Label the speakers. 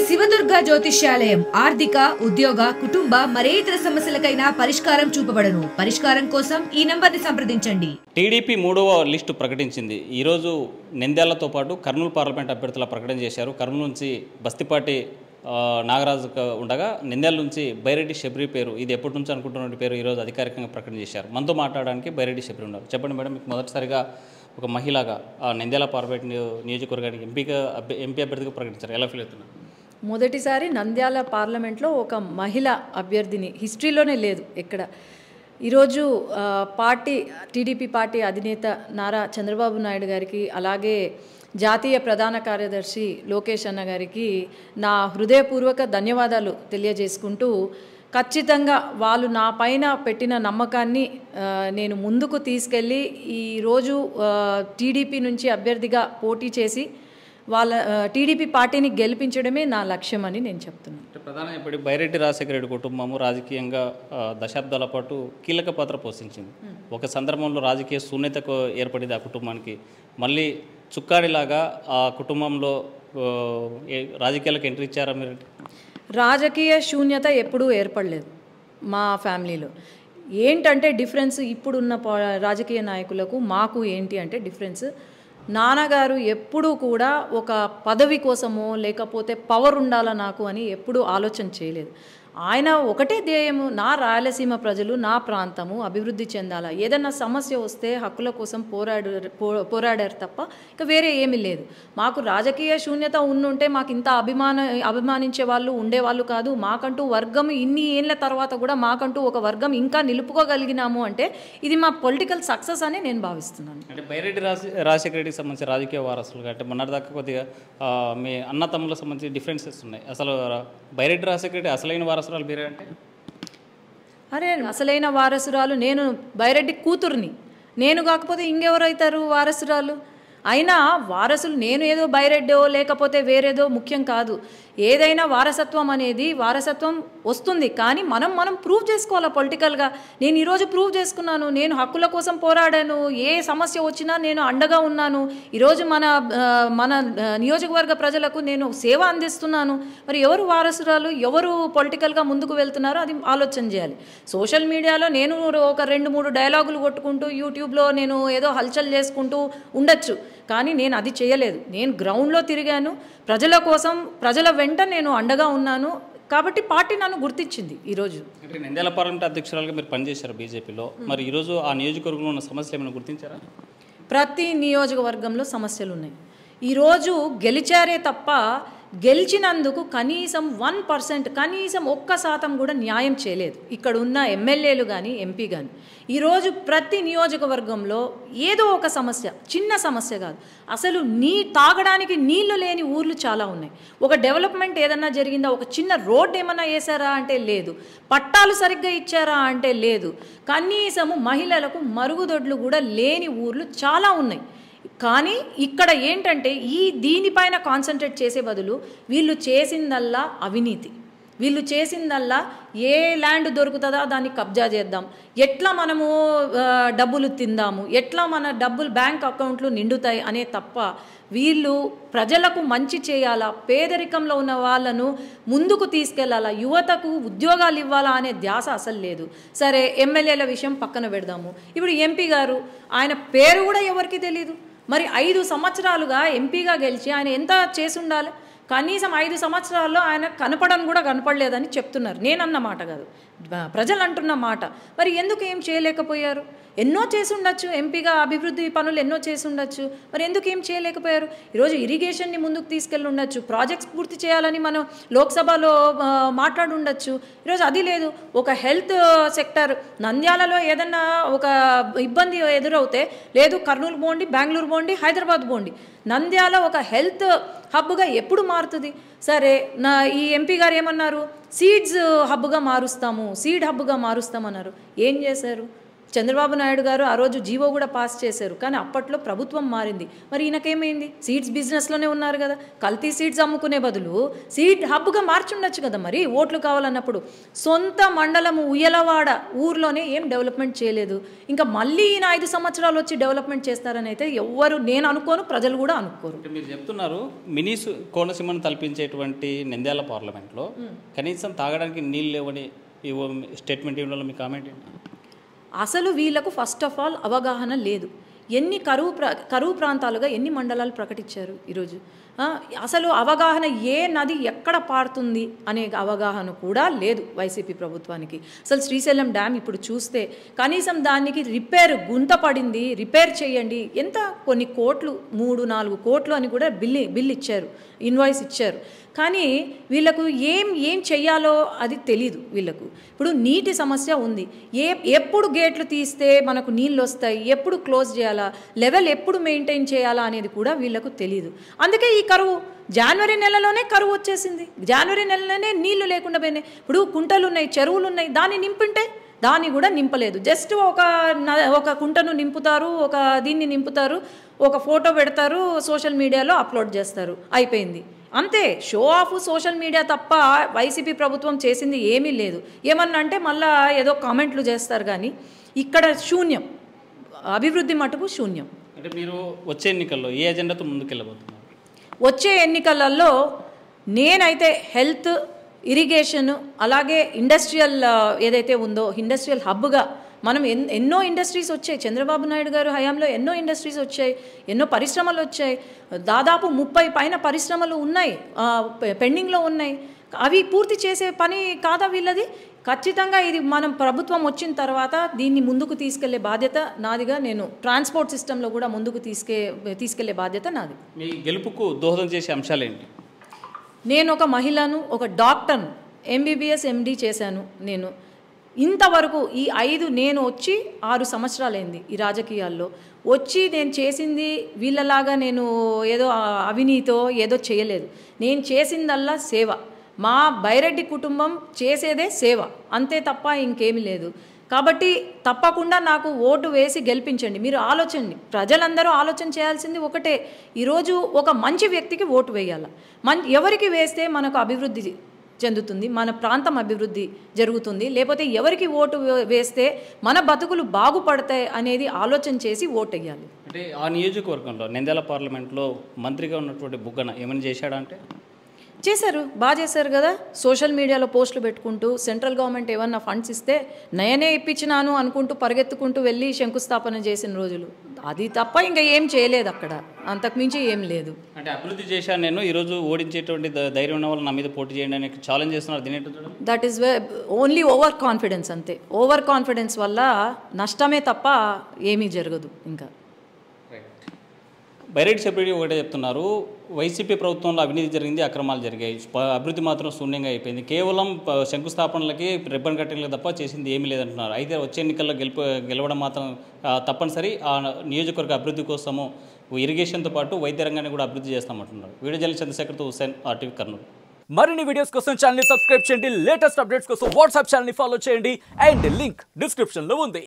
Speaker 1: శివదుర్గ జ్యోతిష్యాలయం ఆర్థిక ఉద్యోగ కుటుంబ మరే ఇతర సమస్యలకైనా పరిష్కారం చూపబడను పరిష్కారం కోసం ఈ నంబర్ ని సంప్రదించండి
Speaker 2: టీడీపీ మూడవ లిస్టు ప్రకటించింది ఈరోజు నంద్యాలతో పాటు కర్నూలు పార్లమెంట్ అభ్యర్థుల ప్రకటన చేశారు కర్నూలు నుంచి బస్తిపాటి ఆ, నాగరాజు క- ఉండగా నంద్యాల నుంచి బైరెడ్డి శబరి పేరు ఇది ఎప్పటి నుంచి అనుకుంటున్న పేరు ఈరోజు అధికారికంగా ప్రకటన చేశారు మనతో మాట్లాడడానికి బైరెడ్డి శబరి ఉన్నారు చెప్పండి మేడం మీకు మొదటిసారిగా ఒక మహిళగా ఆ, నంద్యాల పార్లమెంట్ నియో- నియోజకవర్గానికి ఎంపీగా అభ్య- ఎంపీ అభ్యర్థిగా ప్రకటించారు ఎలా ఫీల్ అవుతున్నారు
Speaker 3: మొదటిసారి నంద్యాల పార్లమెంట్లో ఒక మహిళ అభ్యర్థిని హిస్టరీలోనే లేదు ఎక్కడ ఈరోజు ఆ, పార్టీ టీడీపీ పార్టీ అధినేత నారా చంద్రబాబు నాయుడు గారికి అలాగే జాతీయ ప్రధాన కార్యదర్శి లోకేష్ అన్న గారికి నా హృదయపూర్వక ధన్యవాదాలు తెలియజేసుకుంటూ ఖచ్చితంగా వాళ్ళు నా పైన పెట్టిన నమ్మకాన్ని ఆ, నేను ముందుకు తీసుకెళ్ళి ఈరోజు టీడీపీ నుంచి అభ్యర్థిగా పోటీ చేసి వాళ్ళ టీడీపీ పార్టీని గెలిపించడమే నా లక్ష్యం అని నేను చెప్తున్నాను
Speaker 2: అంటే ప్రధానంగా ఇప్పుడు బైరెడ్డి రాజశేఖర రెడ్డి కుటుంబము రాజకీయంగా ఆ, దశాబ్దాల పాటు కీలక పాత్ర పోషించింది ఒక సందర్భంలో రాజకీయ శూన్యతకు ఏర్పడింది ఆ కుటుంబానికి మళ్ళీ చుక్కాడిలాగా ఆ కుటుంబంలో ఆ, ఏ- రాజకీయాలకు ఎంట్రీ ఇచ్చారా మీరు
Speaker 3: రాజకీయ శూన్యత ఎప్పుడూ ఏర్పడలేదు మా ఫ్యామిలీలో ఏంటంటే డిఫరెన్స్ ఇప్పుడున్న పా- రాజకీయ నాయకులకు మాకు ఏంటి అంటే డిఫరెన్స్ నాన్నగారు ఎప్పుడూ కూడా ఒక పదవి కోసమో లేకపోతే పవర్ ఉండాలా నాకు అని ఎప్పుడూ ఆలోచన చేయలేదు ఆయన ఒకటే ధ్యేయము నా రాయలసీమ ప్రజలు నా ప్రాంతము అభివృద్ధి చెందాలా ఏదన్నా సమస్య వస్తే హక్కుల కోసం పోరాడు పో- పోరాడారు తప్ప ఇక వేరే ఏమీ లేదు మాకు రాజకీయ శూన్యత ఉండుంటే మాకు ఇంత అభిమాన అభిమానించే వాళ్ళు ఉండేవాళ్ళు కాదు మాకంటూ వర్గం ఇన్ని ఏళ్ళ తర్వాత కూడా మాకంటూ ఒక వర్గం ఇంకా నిలుపుకోగలిగినాము అంటే ఇది మా పొలిటికల్ సక్సెస్ అని నేను భావిస్తున్నాను
Speaker 2: అంటే బైరెడ్డి రాజ రాజశేఖర రెడ్డికి సంబంధించి రాజకీయ వారసులుగా అంటే మొన్నటిదాకా కొద్దిగా ఆ, మీ అన్న తమ్ములకు సంబంధించి డిఫరెన్సెస్ ఉన్నాయి అసలు రా- బైరెడ్డి రాజశేఖర రెడ్డి అసలైన వారసురాలు మీరే అంటే
Speaker 3: అరే అసలైన వారసురాలు నేను బైరెడ్డి కూతుర్ని నేను కాకపోతే ఇంకెవరైతారు వారసురాలు అయినా వారసులు నేను ఏదో బైరెడ్డో లేకపోతే వేరేదో ముఖ్యం కాదు ఏదైనా వారసత్వం అనేది వారసత్వం వస్తుంది కానీ మనం మనం ప్రూవ్ చేసుకోవాలి పొలిటికల్గా నేను ఈరోజు ప్రూవ్ చేసుకున్నాను నేను హక్కుల కోసం పోరాడాను ఏ సమస్య వచ్చినా నేను అండగా ఉన్నాను ఈరోజు మన ఆ, మన ఆ, నియోజకవర్గ ప్రజలకు నేను సేవ అందిస్తున్నాను మరి ఎవరు వారసురాలు ఎవరు పొలిటికల్గా ముందుకు వెళ్తున్నారో అది ఆలోచన చేయాలి సోషల్ మీడియాలో నేను ఒక రెండు మూడు డైలాగులు కొట్టుకుంటూ యూట్యూబ్లో నేను ఏదో హల్చల్ చేసుకుంటూ ఉండొచ్చు కానీ నేను అది చేయలేదు నేను గ్రౌండ్లో తిరిగాను ప్రజల కోసం ప్రజల వెంట నేను అండగా ఉన్నాను కాబట్టి పార్టీ నన్ను గుర్తించింది ఈరోజు
Speaker 2: అంటే నంద్యాల పార్లమెంట్ అధ్యక్షురాలుగా మీరు పనిచేశారు బీజేపీలో మరి ఈరోజు ఆ నియోజకవర్గంలో ఉన్న సమస్యలు ఏమైనా గుర్తించారా
Speaker 3: ప్రతి నియోజకవర్గంలో సమస్యలు ఉన్నాయి ఈరోజు గెలిచారే తప్ప గెలిచినందుకు కనీసం వన్ పర్సెంట్ కనీసం ఒక్క శాతం కూడా న్యాయం చేయలేదు ఇక్కడ ఉన్న ఎమ్మెల్యేలు కానీ ఎంపీ కానీ ఈరోజు ప్రతి నియోజకవర్గంలో ఏదో ఒక సమస్య చిన్న సమస్య కాదు అసలు నీ తాగడానికి నీళ్లు లేని ఊర్లు చాలా ఉన్నాయి ఒక డెవలప్మెంట్ ఏదన్నా జరిగిందా ఒక చిన్న రోడ్ ఏమన్నా వేసారా అంటే లేదు పట్టాలు సరిగ్గా ఇచ్చారా అంటే లేదు కనీసము మహిళలకు మరుగుదొడ్లు కూడా లేని ఊర్లు చాలా ఉన్నాయి కానీ ఇక్కడ ఏంటంటే ఈ దీనిపైన కాన్సన్ట్రేట్ చేసే బదులు వీళ్ళు చేసిందల్లా అవినీతి వీళ్ళు చేసిందల్లా ఏ ల్యాండ్ దొరుకుతుందో దాన్ని కబ్జా చేద్దాం ఎట్లా మనము ఆ, డబ్బులు తిందాము ఎట్లా మన డబ్బులు బ్యాంక్ అకౌంట్లు నిండుతాయి అనే తప్ప వీళ్ళు ప్రజలకు మంచి చేయాలా పేదరికంలో ఉన్న వాళ్ళను ముందుకు తీసుకెళ్లాలా యువతకు ఉద్యోగాలు ఇవ్వాలా అనే ధ్యాస అసలు లేదు సరే ఎమ్మెల్యేల విషయం పక్కన పెడదాము ఇప్పుడు ఎంపీ గారు ఆయన పేరు కూడా ఎవరికి తెలియదు మరి ఐదు సంవత్సరాలుగా ఎంపీగా గెలిచి ఆయన ఎంత చేసి ఉండాలి కనీసం ఐదు సంవత్సరాల్లో ఆయన కనపడని కూడా కనపడలేదని చెప్తున్నారు నేనన్న మాట కాదు బ- ప్రజలు అంటున్న మాట మరి ఎందుకు ఏం చేయలేకపోయారు ఎన్నో చేసి ఉండొచ్చు ఎంపీగా అభివృద్ధి పనులు ఎన్నో చేసి ఉండొచ్చు మరి ఎందుకు ఏం చేయలేకపోయారు ఈరోజు ఇరిగేషన్ని ముందుకు తీసుకెళ్ళి ఉండొచ్చు ప్రాజెక్ట్స్ పూర్తి చేయాలని మనం లోక్సభలో ఆ, మాట్లాడి ఉండొచ్చు ఈరోజు అది లేదు ఒక హెల్త్ సెక్టర్ నంద్యాలలో ఏదన్నా ఒక ఇబ్బంది ఎదురవుతే లేదు కర్నూలు పోండి బెంగళూరు పోండి హైదరాబాద్ పోండి నంద్యాల ఒక హెల్త్ హబ్గా ఎప్పుడు మారుతుంది సరే నా ఈ ఎంపీ గారు ఏమన్నారు సీడ్స్ హబ్గా మారుస్తాము సీడ్ హబ్గా మారుస్తామన్నారు ఏం చేశారు చంద్రబాబు నాయుడు గారు ఆ రోజు జీవో కూడా పాస్ చేశారు కానీ అప్పట్లో ప్రభుత్వం మారింది మరి ఈయనకేమైంది సీడ్స్ బిజినెస్లోనే ఉన్నారు కదా కల్తీ సీడ్స్ అమ్ముకునే బదులు సీడ్ హబ్గా మార్చుండొచ్చు కదా మరి ఓట్లు కావాలన్నప్పుడు సొంత మండలము ఉయ్యలవాడ ఊర్లోనే ఏం డెవలప్మెంట్ చేయలేదు ఇంకా మళ్ళీ ఈయన ఐదు సంవత్సరాలు వచ్చి డెవలప్మెంట్ చేస్తారని అయితే ఎవ్వరు నేను అనుకోను ప్రజలు కూడా అనుకోరు
Speaker 2: అంటే మీరు చెప్తున్నారు మినీ సు- కోనసీమను తలపించేటువంటి నంద్యాల పార్లమెంట్లో కనీసం తాగడానికి నీళ్ళు లేవని ఈ ఓ స్టేట్మెంట్ ఇవ్వడంలో మీ కామెంట్ ఏంటి
Speaker 3: అసలు వీళ్ళకు ఫస్ట్ ఆఫ్ ఆల్ అవగాహన లేదు ఎన్ని కరువు ప్ర కరువు ప్రాంతాలుగా ఎన్ని మండలాలు ప్రకటించారు ఈరోజు ఆ, అసలు అవగాహన ఏ నది ఎక్కడ పారుతుంది అనే అవగాహన కూడా లేదు వైసీపీ ప్రభుత్వానికి అసలు శ్రీశైలం డ్యామ్ ఇప్పుడు చూస్తే కనీసం దానికి రిపేర్ గుంత పడింది రిపేర్ చేయండి ఎంత కొన్ని కోట్లు మూడు నాలుగు కోట్లు అని కూడా బిల్లు బిల్ ఇచ్చారు ఇన్వాయిస్ ఇచ్చారు కానీ వీళ్ళకు ఏం ఏం చెయ్యాలో అది తెలీదు వీళ్ళకు ఇప్పుడు నీటి సమస్య ఉంది ఏ ఎప్పుడు గేట్లు తీస్తే మనకు నీళ్ళు వస్తాయి ఎప్పుడు క్లోజ్ చేయాలా లెవెల్ ఎప్పుడు మెయింటైన్ చేయాలా అనేది కూడా వీళ్ళకు తెలియదు అందుకే ఈ కరువు జనవరి నెలలోనే కరువు వచ్చేసింది జనవరి నెలలోనే నీళ్లు లేకుండా పోయినాయి ఇప్పుడు కుంటలు ఉన్నాయి చెరువులు ఉన్నాయి దాన్ని నింపుంటే దాన్ని కూడా నింపలేదు జస్ట్ ఒక న- ఒక కుంటను నింపుతారు ఒక దీన్ని నింపుతారు ఒక ఫోటో పెడతారు సోషల్ మీడియాలో అప్లోడ్ చేస్తారు అయిపోయింది అంతే షో ఆఫ్ సోషల్ మీడియా తప్ప వైసీపీ ప్రభుత్వం చేసింది ఏమీ లేదు ఏమన్నా అంటే మళ్ళా ఏదో కామెంట్లు చేస్తారు కానీ ఇక్కడ శూన్యం అభివృద్ధి మటుకు శూన్యం
Speaker 2: అంటే మీరు వచ్చే ఎన్నికల్లో ఏ ఎజెండాతో ముందుకెళ్ళబోతున్నారు
Speaker 3: వచ్చే ఎన్నికలలో నేనైతే హెల్త్ ఇరిగేషన్ అలాగే ఇండస్ట్రియల్ ఆ, ఏదైతే ఉందో ఇండస్ట్రియల్ హబ్గా మనం ఎన్ ఎన్నో ఇండస్ట్రీస్ వచ్చాయి చంద్రబాబు నాయుడు గారు హయాంలో ఎన్నో ఇండస్ట్రీస్ వచ్చాయి ఎన్నో పరిశ్రమలు వచ్చాయి దాదాపు ముప్పై పైన పరిశ్రమలు ఉన్నాయి ఆ, పె- పెండింగ్లో ఉన్నాయి అవి పూర్తి చేసే పని కాదా వీళ్ళది ఖచ్చితంగా ఇది మనం ప్రభుత్వం వచ్చిన తర్వాత దీన్ని ముందుకు తీసుకెళ్లే బాధ్యత నాదిగా నేను ట్రాన్స్పోర్ట్ సిస్టంలో కూడా ముందుకు తీసుకే తీసుకెళ్లే బాధ్యత నాది
Speaker 2: మీ గెలుపుకు దోహదం చేసే అంశాలు ఏంటి
Speaker 3: నేను ఒక మహిళను ఒక డాక్టర్ను ఎంబీబీఎస్ ఎండి చేశాను నేను ఇంతవరకు ఈ ఐదు నేను వచ్చి ఆరు సంవత్సరాలైంది ఈ రాజకీయాల్లో వచ్చి నేను చేసింది వీళ్ళలాగా నేను ఏదో ఆ- అవినీతో ఏదో చేయలేదు నేను చేసిందల్లా సేవ మా బైరెడ్డి కుటుంబం చేసేదే సేవ అంతే తప్ప ఇంకేమీ లేదు కాబట్టి తప్పకుండా నాకు ఓటు వేసి గెలిపించండి మీరు ఆలోచండి ప్రజలందరూ ఆలోచన చేయాల్సింది ఒకటే ఈరోజు ఒక మంచి వ్యక్తికి ఓటు వేయాలి మన్ ఎవరికి వేస్తే మనకు అభివృద్ధి చెందుతుంది మన ప్రాంతం అభివృద్ధి జరుగుతుంది లేకపోతే ఎవరికి ఓటు వే- వేస్తే మన బతుకులు బాగుపడతాయి అనేది ఆలోచన చేసి ఓటు వేయాలి
Speaker 2: అంటే ఆ నియోజకవర్గంలో నంద్యాల పార్లమెంట్లో మంత్రిగా ఉన్నటువంటి బుగ్గన ఏమైనా చేశాడా అంటే
Speaker 3: చేశారు బాగా చేశారు కదా సోషల్ మీడియాలో పోస్టులు పెట్టుకుంటూ సెంట్రల్ గవర్నమెంట్ ఏమన్నా ఫండ్స్ ఇస్తే నయనే ఇప్పించినాను అనుకుంటూ పరిగెత్తుకుంటూ వెళ్ళి శంకుస్థాపన చేసిన రోజులు అది తప్ప ఇంకా ఏం చేయలేదు అక్కడ అంతకుమించి ఏం లేదు
Speaker 2: అంటే అభివృద్ధి చేశాను నేను ఈరోజు ఓడించేటువంటి ధ- ధైర్యం ఉన్న వాళ్ళు నా మీద పోటీ చేయండి అని ఛాలెంజ్ చేస్తున్నారు దీని ఏంటో చూడండి
Speaker 3: that is only overconfidence అంతే ఓవర్ కాన్ఫిడెన్స్ వల్ల నష్టమే తప్ప ఏమీ జరగదు ఇంకా
Speaker 2: బైరెడ్డి సెక్రటరీ ఒకటే చెప్తున్నారు వైసీపీ ప్రభుత్వంలో అవినీతి జరిగింది అక్రమాలు జరిగాయి ప- అభివృద్ధి మాత్రం శూన్యంగా అయిపోయింది కేవలం ప- శంకుస్థాపనలకి రిబ్బన్ కట్టింగ్లకు తప్ప చేసింది ఏమీ లేదంటున్నారు అయితే వచ్చే ఎన్నికల్లో గెలుపు గెలవడం మాత్రం ఆ, తప్పనిసరి ఆ నియోజకవర్గ అభివృద్ధి కోసము ఇరిగేషన్తో పాటు వైద్య రంగాన్ని కూడా అభివృద్ధి చేస్తామంటున్నారు వీడియో జర్నలిస్ట్ చంద్రశేఖర్తో హుసేన్ ఆర్టీవీ కర్నూలు
Speaker 4: మరిన్ని వీడియోస్ కోసం ఛానల్ సబ్స్క్రైబ్ చేయండి లేటెస్ట్ అప్డేట్స్ కోసం వాట్సాప్ ఛానల్ ఫాలో చేయండి అండ్ లింక్ డిస్క్రిప్షన్ లో ఉంది